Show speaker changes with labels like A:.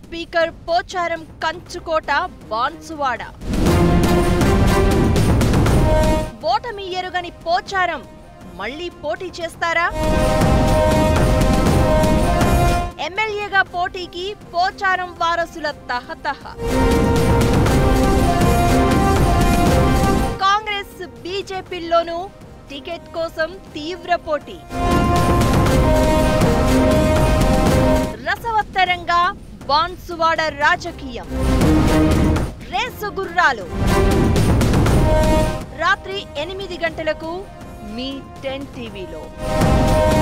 A: speaker Pocharam కంచుకోట బాన్సువాడ ఓటమి ఎరుగని పోచారం మళ్ళీ పోటీ చేస్తారా ఎమ్మెల్యేగా పోటీకి పోచారం వారసుల తహతహ కాంగ్రెస్ బీజేపీల్లోనూ టికెట్ కోసం తీవ్ర పోటీ రసవత్తరంగా బాన్సువాడ రాజకీయం రేసు గుర్రాలు రాత్రి ఎనిమిది గంటలకు మీ టెన్ టీవీలో